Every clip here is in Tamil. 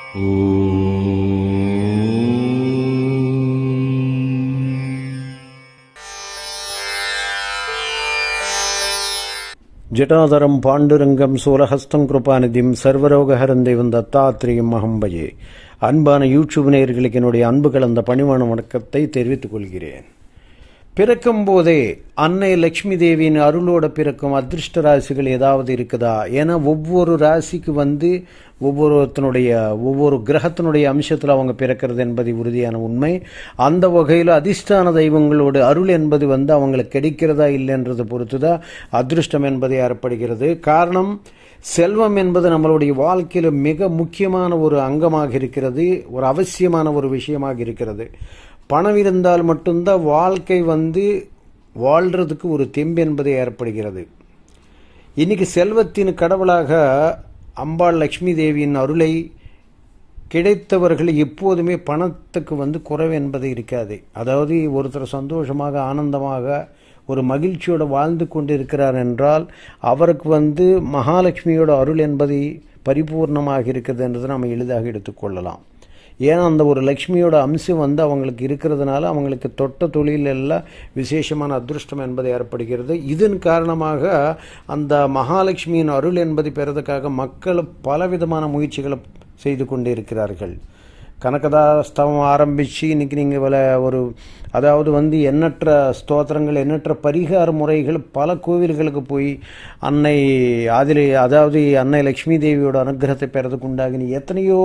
జటాధరం పాండురంగం சூலஹஸ்தம் கிருபாநிதியும் சர்வரோகஹரம் தெய்வம் தத்தாத்திரியம் அகம்பஜே அன்பான யூடியூப் நேயர்களுக்கு என்னுடைய அன்பு கலந்த பணிவான வணக்கத்தை தெரிவித்துக் கொள்கிறேன் பிறக்கும் போதே அன்னை லக்ஷ்மி தேவியின் அருளோட பிறக்கும் அதிர்ஷ்ட ராசிகள் ஏதாவது இருக்குதா ஏன்னா ஒவ்வொரு ராசிக்கு வந்து ஒவ்வொருத்தனுடைய ஒவ்வொரு கிரகத்தினுடைய அம்சத்தில் அவங்க பிறக்கிறது என்பது உறுதியான உண்மை அந்த வகையில் அதிர்ஷ்டான தெய்வங்களோட அருள் என்பது வந்து அவங்களுக்கு கிடைக்கிறதா இல்லைன்றதை பொறுத்து தான் அதிர்ஷ்டம் என்பது ஏற்படுகிறது காரணம் செல்வம் என்பது நம்மளுடைய வாழ்க்கையில் மிக முக்கியமான ஒரு அங்கமாக இருக்கிறது ஒரு அவசியமான ஒரு விஷயமாக இருக்கிறது பணம் இருந்தால் மட்டும்தான் வாழ்க்கை வந்து வாழ்றதுக்கு ஒரு தெம்பு என்பது ஏற்படுகிறது இன்னைக்கு செல்வத்தின் கடவுளாக அம்பாள் லக்ஷ்மி தேவியின் அருளை கிடைத்தவர்கள் எப்போதுமே பணத்துக்கு வந்து குறைவு என்பது இருக்காது அதாவது ஒருத்தர் சந்தோஷமாக ஆனந்தமாக ஒரு மகிழ்ச்சியோடு வாழ்ந்து கொண்டு இருக்கிறார் என்றால் அவருக்கு வந்து மகாலட்சுமியோட அருள் என்பது பரிபூர்ணமாக இருக்கிறது என்றதை நம்ம எளிதாக எடுத்துக்கொள்ளலாம் ஏன்னா அந்த ஒரு லக்ஷ்மியோட அம்சம் வந்து அவங்களுக்கு இருக்கிறதுனால அவங்களுக்கு தொட்ட தொழில் எல்லாம் விசேஷமான அதிருஷ்டம் என்பது ஏற்படுகிறது இதன் காரணமாக அந்த மகாலட்சுமியின் அருள் என்பது பெறதுக்காக மக்கள் பலவிதமான முயற்சிகளை செய்து கொண்டு இருக்கிறார்கள் கனகதாஸ்தவம் ஆரம்பித்து இன்னைக்கு நீங்கள் இவ்வளோ ஒரு அதாவது வந்து எண்ணற்ற ஸ்தோத்திரங்கள் எண்ணற்ற பரிகார முறைகள் பல கோவில்களுக்கு போய் அன்னை அதில் அதாவது அன்னை லக்ஷ்மி தேவியோட அனுகிரகத்தை பெறதுக்கு உண்டாகின எத்தனையோ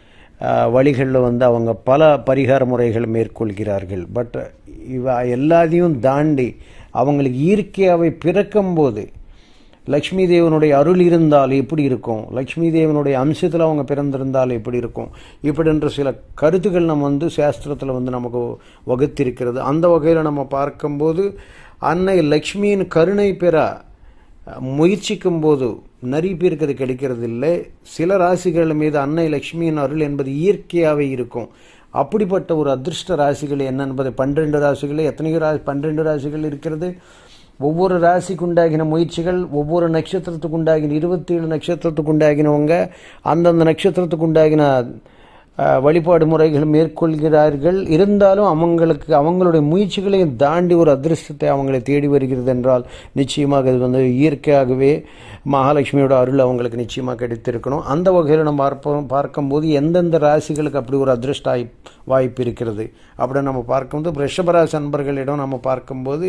வழிகளில் வந்து அவங்க பல பரிகார முறைகள் மேற்கொள்கிறார்கள் பட் இவ எல்லாத்தையும் தாண்டி அவங்களுக்கு இயற்கையாகவே பிறக்கும்போது லக்ஷ்மி தேவனுடைய அருள் இருந்தால் எப்படி இருக்கும் லக்ஷ்மி தேவனுடைய அம்சத்தில் அவங்க பிறந்திருந்தால் எப்படி இருக்கும் இப்படின்ற சில கருத்துக்கள் நம்ம வந்து சாஸ்திரத்தில் வந்து நமக்கு வகுத்திருக்கிறது அந்த வகையில் நம்ம பார்க்கும்போது அன்னை லக்ஷ்மியின் கருணை பெற முயற்சிக்கும் போது நிறைய பேருக்கு அது கிடைக்கிறது இல்லை சில ராசிகள் மீது அன்னை லக்ஷ்மியின் அருள் என்பது இயற்கையாகவே இருக்கும் அப்படிப்பட்ட ஒரு அதிர்ஷ்ட ராசிகள் என்ன என்பது பன்னிரெண்டு ராசிகள் எத்தனையோ ராசி பன்னிரெண்டு ராசிகள் இருக்கிறது ஒவ்வொரு ராசிக்கு உண்டாகின முயற்சிகள் ஒவ்வொரு நட்சத்திரத்துக்கு உண்டாகின இருபத்தி ஏழு நட்சத்திரத்துக்கு உண்டாகினவங்க அந்தந்த நட்சத்திரத்துக்கு உண்டாகின வழிபாடு முறைகள் மேற்கொள்கிறார்கள் இருந்தாலும் அவங்களுக்கு அவங்களுடைய முயற்சிகளையும் தாண்டி ஒரு அதிர்ஷ்டத்தை அவங்களை தேடி வருகிறது என்றால் நிச்சயமாக இது வந்து இயற்கையாகவே மகாலட்சுமியோட அருள் அவங்களுக்கு நிச்சயமாக கிடைத்திருக்கணும் அந்த வகையில் நம்ம பார்ப்போம் பார்க்கும்போது எந்தெந்த ராசிகளுக்கு அப்படி ஒரு அதிர்ஷ்ட வாய்ப்பு இருக்கிறது அப்படி நம்ம பார்க்கும்போது ரிஷபராசி அன்பர்களிடம் நம்ம பார்க்கும்போது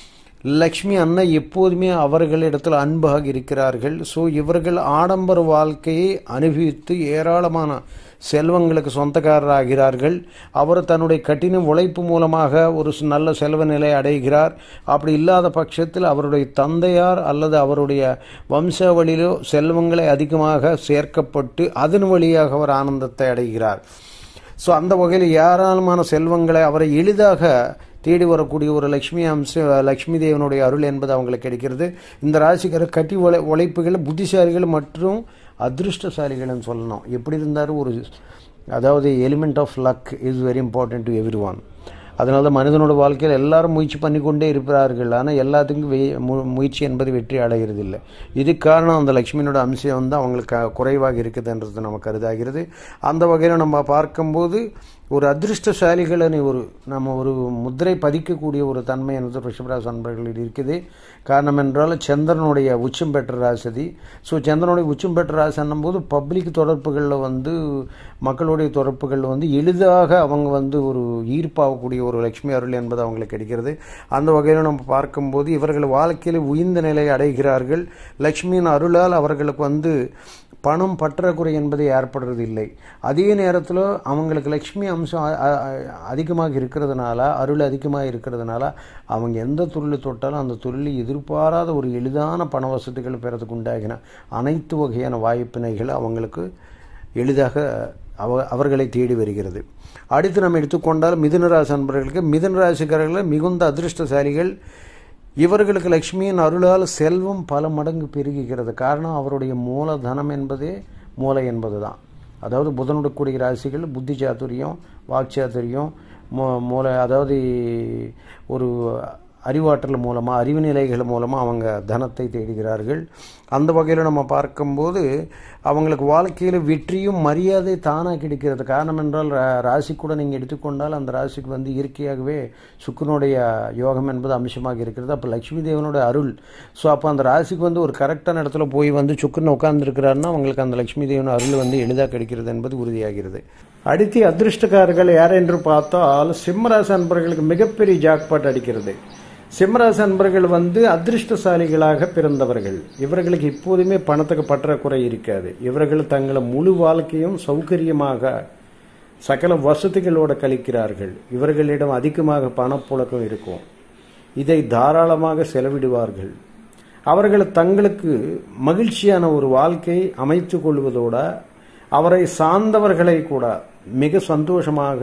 லக்ஷ்மி அன்னை எப்போதுமே அவர்களிடத்தில் அன்பாக இருக்கிறார்கள் ஸோ இவர்கள் ஆடம்பர வாழ்க்கையை அனுபவித்து ஏராளமான செல்வங்களுக்கு சொந்தக்காரராகிறார்கள் அவர் தன்னுடைய கடின உழைப்பு மூலமாக ஒரு நல்ல செல்வ நிலை அடைகிறார் அப்படி இல்லாத பட்சத்தில் அவருடைய தந்தையார் அல்லது அவருடைய வம்சாவளியிலோ செல்வங்களை அதிகமாக சேர்க்கப்பட்டு அதன் வழியாக அவர் ஆனந்தத்தை அடைகிறார் ஸோ அந்த வகையில் ஏராளமான செல்வங்களை அவரை எளிதாக தேடி வரக்கூடிய ஒரு லக்ஷ்மி அம்ச லக்ஷ்மி தேவனுடைய அருள் என்பது அவங்களுக்கு கிடைக்கிறது இந்த ராசிக்கார கட்டி உழை உழைப்புகள் புத்திசாலிகள் மற்றும் அதிருஷ்டசாலிகள்னு சொல்லணும் எப்படி இருந்தாலும் ஒரு அதாவது element of luck is very important to everyone அதனால தான் மனிதனோட வாழ்க்கையில் எல்லாரும் முயற்சி பண்ணி கொண்டே இருக்கிறார்கள் ஆனால் எல்லாத்துக்கும் வெ முயற்சி என்பது வெற்றி அடைகிறது இல்லை இதுக்கு காரணம் அந்த லக்ஷ்மியினோட அம்சம் வந்து அவங்களுக்கு குறைவாக இருக்குதுன்றது நம்ம கருதாகிறது அந்த வகையில் நம்ம பார்க்கும்போது ஒரு அதிருஷ்டசாலிகளை ஒரு நம்ம ஒரு முத்திரை பதிக்கக்கூடிய ஒரு தன்மை என்பது ரிஷபராசி அன்பர்களில் இருக்குது காரணம் என்றால் சந்திரனுடைய உச்சம் பெற்ற ராசதி ஸோ சந்திரனுடைய உச்சம் பெற்ற ராசி போது பப்ளிக் தொடர்புகளில் வந்து மக்களுடைய தொடர்புகளில் வந்து எளிதாக அவங்க வந்து ஒரு ஈர்ப்பாகக்கூடிய ஒரு லட்சுமி அருள் என்பது அவங்களுக்கு கிடைக்கிறது அந்த வகையில் நம்ம பார்க்கும்போது இவர்கள் வாழ்க்கையில் உயர்ந்த நிலையை அடைகிறார்கள் லக்ஷ்மியின் அருளால் அவர்களுக்கு வந்து பணம் பற்றாக்குறை என்பது ஏற்படுறது இல்லை அதே நேரத்தில் அவங்களுக்கு லக்ஷ்மி அம்சம் அதிகமாக இருக்கிறதுனால அருள் அதிகமாக இருக்கிறதுனால அவங்க எந்த தொழில் தொட்டாலும் அந்த தொழிலில் எதிர்பாராத ஒரு எளிதான பண வசதிகள் பெறதுக்கு உண்டாகின அனைத்து வகையான வாய்ப்பினைகள் அவங்களுக்கு எளிதாக அவ அவர்களை தேடி வருகிறது அடுத்து நம்ம எடுத்துக்கொண்டால் மிதுனராசி அன்பர்களுக்கு மிதுனராசிக்காரர்கள் மிகுந்த அதிர்ஷ்டசாலிகள் இவர்களுக்கு லக்ஷ்மியின் அருளால் செல்வம் பல மடங்கு பெருகுகிறது காரணம் அவருடைய மூலதனம் என்பதே மூளை என்பது தான் அதாவது புதனுடைய கூடிய ராசிகள் புத்தி சாதுரியம் வாக்சாதுரியம் மூ மூளை அதாவது ஒரு அறிவாற்றல் மூலமாக அறிவு நிலைகள் மூலமாக அவங்க தனத்தை தேடுகிறார்கள் அந்த வகையில் நம்ம பார்க்கும்போது அவங்களுக்கு வாழ்க்கையில் வெற்றியும் மரியாதை தானாக கிடைக்கிறது காரணம் என்றால் ரா- ராசி கூட நீங்கள் எடுத்துக்கொண்டால் அந்த ராசிக்கு வந்து இயற்கையாகவே சுக்கரனுடைய யோகம் என்பது அம்சமாக இருக்கிறது அப்போ லட்சுமி தேவனுடைய அருள் ஸோ அப்போ அந்த ராசிக்கு வந்து ஒரு கரெக்டான இடத்துல போய் வந்து சுக்கரன் உட்கார்ந்துருக்கிறாருன்னா அவங்களுக்கு அந்த லட்சுமி தேவன் அருள் வந்து எளிதாக கிடைக்கிறது என்பது உறுதியாகிறது அடுத்து அதிர்ஷ்டக்காரர்கள் யார் என்று பார்த்தால் சிம்மராசி அன்பர்களுக்கு மிகப்பெரிய ஜாக்பாட் அடிக்கிறது சிம்மராசி அன்பர்கள் வந்து அதிர்ஷ்டசாலிகளாக பிறந்தவர்கள் இவர்களுக்கு எப்போதுமே பணத்துக்கு பற்றாக்குறை இருக்காது இவர்கள் தங்களை முழு வாழ்க்கையும் சௌகரியமாக சகல வசதிகளோட கழிக்கிறார்கள் இவர்களிடம் அதிகமாக பணப்புழக்கம் இருக்கும் இதை தாராளமாக செலவிடுவார்கள் அவர்கள் தங்களுக்கு மகிழ்ச்சியான ஒரு வாழ்க்கை அமைத்துக் கொள்வதோட அவரை சார்ந்தவர்களை கூட மிக சந்தோஷமாக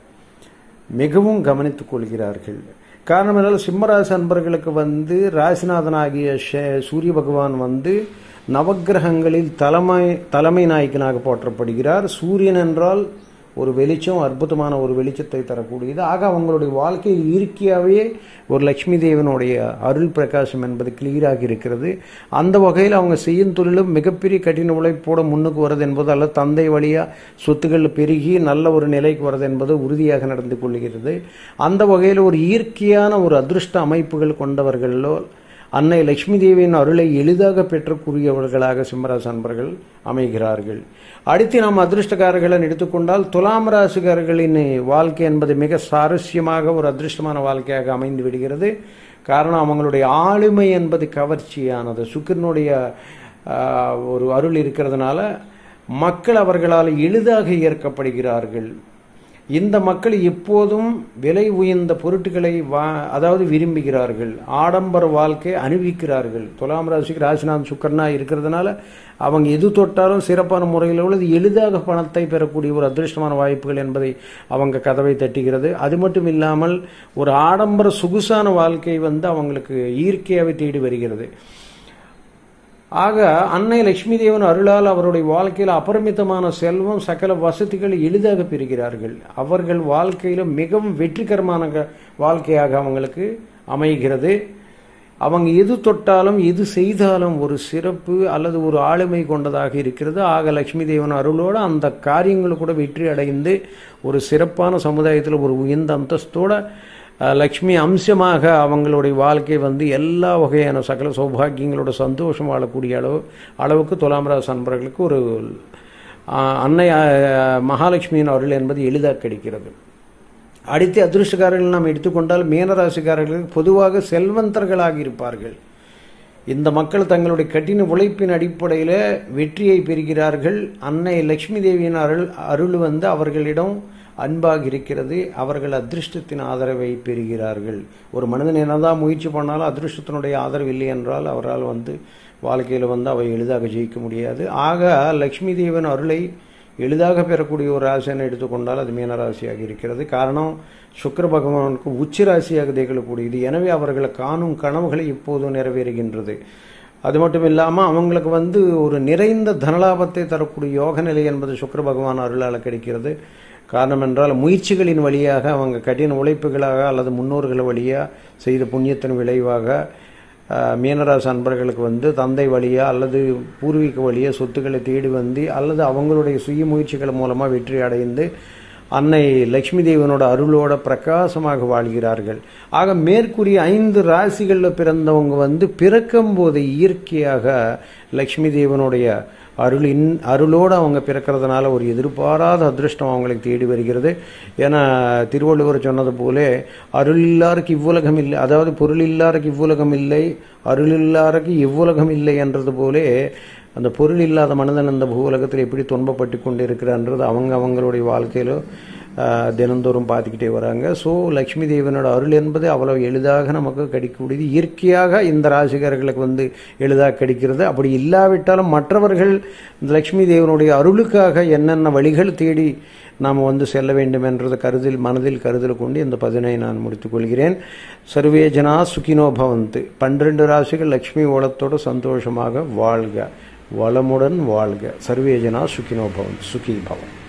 மிகவும் கவனித்துக் கொள்கிறார்கள் காரணம் என்றால் சிம்மராசி அன்பர்களுக்கு வந்து ராசிநாதனாகிய ஷே- சூரிய பகவான் வந்து நவக்கிரகங்களில் தலைமை தலைமை நாயக்கனாக போற்றப்படுகிறார் சூரியன் என்றால் ஒரு வெளிச்சம் அற்புதமான ஒரு வெளிச்சத்தை தரக்கூடியது ஆக அவங்களுடைய வாழ்க்கையில் இயற்கையாகவே ஒரு லட்சுமி தேவனுடைய அருள் பிரகாசம் என்பது கிளியராக இருக்கிறது அந்த வகையில் அவங்க செய்யும் தொழிலும் மிகப்பெரிய கடின உழைப்போட முன்னுக்கு வருது என்பது அல்ல தந்தை வழியா சொத்துக்கள் பெருகி நல்ல ஒரு நிலைக்கு வருது என்பது உறுதியாக நடந்து கொள்கிறது அந்த வகையில் ஒரு இயற்கையான ஒரு அதிர்ஷ்ட அமைப்புகள் கொண்டவர்களோ அன்னை லட்சுமி தேவியின் அருளை எளிதாக பெற்றக்கூடியவர்களாக சிம்மராசி அன்பர்கள் அமைகிறார்கள் அடுத்து நாம் அதிர்ஷ்டக்காரர்களை எடுத்துக்கொண்டால் துலாம் ராசிக்காரர்களின் வாழ்க்கை என்பது மிக சாரஸ்யமாக ஒரு அதிர்ஷ்டமான வாழ்க்கையாக அமைந்து விடுகிறது காரணம் அவங்களுடைய ஆளுமை என்பது கவர்ச்சியானது சுக்கிரனுடைய ஆஹ், ஒரு அருள் இருக்கிறதுனால மக்கள் அவர்களால் எளிதாக ஈர்க்கப்படுகிறார்கள் இந்த மக்கள் எப்போதும் விலை உயர்ந்த பொருட்களை வா அதாவது விரும்புகிறார்கள் ஆடம்பர வாழ்க்கை அனுபவிக்கிறார்கள் துலாம் ராசிக்கு ராசிநாதன் சுக்கரனா இருக்கிறதுனால அவங்க எது தொட்டாலும் சிறப்பான முறையில் உள்ளது எளிதாக பணத்தை பெறக்கூடிய ஒரு அதிர்ஷ்டமான வாய்ப்புகள் என்பதை அவங்க கதவை தட்டுகிறது அது மட்டும் இல்லாமல் ஒரு ஆடம்பர சொகுசான வாழ்க்கை வந்து அவங்களுக்கு இயற்கையாகவே தேடி வருகிறது ஆக அன்னை லட்சுமி தேவன் அருளால் அவருடைய வாழ்க்கையில் அபரிமிதமான செல்வம் சகல வசதிகளை எளிதாக பெறுகிறார்கள் அவர்கள் வாழ்க்கையில மிகவும் வெற்றிகரமான க- வாழ்க்கையாக அவங்களுக்கு அமைகிறது அவங்க எது தொட்டாலும் எது செய்தாலும் ஒரு சிறப்பு அல்லது ஒரு ஆளுமை கொண்டதாக இருக்கிறது ஆக லட்சுமி தேவன் அருளோடு அந்த காரியங்கள் கூட வெற்றி அடைந்து ஒரு சிறப்பான சமுதாயத்தில் ஒரு உயர்ந்த அந்தஸ்தோட அஹ், லக்ஷ்மி அம்சமாக அவங்களுடைய வாழ்க்கை வந்து எல்லா வகையான சகல சௌபாகியங்களோட சந்தோஷம் வாழக்கூடிய அளவு அளவுக்கு துலாம் ராசி அன்பர்களுக்கு ஒரு அஹ், அன்னை அஹ், மகாலட்சுமியின் அருள் என்பது எளிதாக கிடைக்கிறது அடுத்து அதிர்ஷ்டக்காரர்கள் நாம் எடுத்துக்கொண்டால் மீனராசிக்காரர்களுக்கு பொதுவாக செல்வந்தர்களாக இருப்பார்கள் இந்த மக்கள் தங்களுடைய கடின உழைப்பின் அடிப்படையில் வெற்றியை பெறுகிறார்கள் அன்னை லட்சுமி தேவியின் அருள் அருள் வந்து அவர்களிடம் அன்பாக இருக்கிறது அவர்கள் அதிர்ஷ்டத்தின் ஆதரவை பெறுகிறார்கள் ஒரு மனிதன் என்னதான் முயற்சி பண்ணாலும் அதிர்ஷ்டத்தினுடைய ஆதரவு இல்லை என்றால் அவரால் வந்து வாழ்க்கையில் வந்து அவை எளிதாக ஜெயிக்க முடியாது ஆக லட்சுமி தேவன் அருளை எளிதாக பெறக்கூடிய ஒரு ராசியை எடுத்துக்கொண்டால் அது மீனராசியாக இருக்கிறது காரணம் சுக்கிர பகவானுக்கு உச்ச ராசியாக திகழக்கூடியது எனவே அவர்களை காணும் கனவுகளை இப்போதும் நிறைவேறுகின்றது அது மட்டும் இல்லாமல் அவங்களுக்கு வந்து ஒரு நிறைந்த தனலாபத்தை தரக்கூடிய யோக நிலை என்பது சுக்கிர பகவான் அருளால் கிடைக்கிறது காரணம் என்றால் முயற்சிகளின் வழியாக அவங்க கடின உழைப்புகளாக அல்லது முன்னோர்கள் வழியாக செய்த புண்ணியத்தின் விளைவாக அஹ், மீனராசி அன்பர்களுக்கு வந்து தந்தை வழியா அல்லது பூர்வீக வழியா சொத்துக்களை தேடி வந்து அல்லது அவங்களுடைய சுய முயற்சிகள் மூலமாக வெற்றி அடைந்து அன்னை லட்சுமி தேவனோட அருளோட பிரகாசமாக வாழ்கிறார்கள் ஆக மேற்கூறிய ஐந்து ராசிகளில் பிறந்தவங்க வந்து பிறக்கும் போது இயற்கையாக லட்சுமி தேவனுடைய அருளின் அருளோடு அவங்க பிறக்கிறதுனால ஒரு எதிர்பாராத அதிர்ஷ்டம் அவங்களுக்கு தேடி வருகிறது ஏன்னா திருவள்ளுவர் சொன்னது போலே அருள் இல்லாருக்கு இவ்வுலகம் இல்லை அதாவது பொருள் இல்லாருக்கு இவ்வுலகம் இல்லை அருள் இல்லாருக்கு இவ்வுலகம் இல்லை என்றது போலே அந்த பொருள் இல்லாத மனிதன் அந்த பூவுலகத்தில் எப்படி துன்பப்பட்டு கொண்டு இருக்கிறான்றது அவங்க அவங்களுடைய வாழ்க்கையில ஆஹ், தினந்தோறும் பார்த்துக்கிட்டே வராங்க ஸோ லக்ஷ்மி தேவனோட அருள் என்பது அவ்வளவு எளிதாக நமக்கு கிடைக்கக்கூடியது இயற்கையாக இந்த ராசிகாரர்களுக்கு வந்து எளிதாக கிடைக்கிறது அப்படி இல்லாவிட்டாலும் மற்றவர்கள் இந்த லக்ஷ்மி தேவனுடைய அருளுக்காக என்னென்ன வழிகள் தேடி நாம் வந்து செல்ல வேண்டும் என்றது கருதில் மனதில் கருதல் கொண்டு இந்த பதினை நான் முடித்துக் கொள்கிறேன் சர்வே ஜனா சுகினோ பவந்து பன்னிரண்டு ராசிகள் லக்ஷ்மி ஓலத்தோடு சந்தோஷமாக வாழ்க வளமுடன் வாழ்க சர்வே ஜனா சுகினோ பவன் சுகி பவன்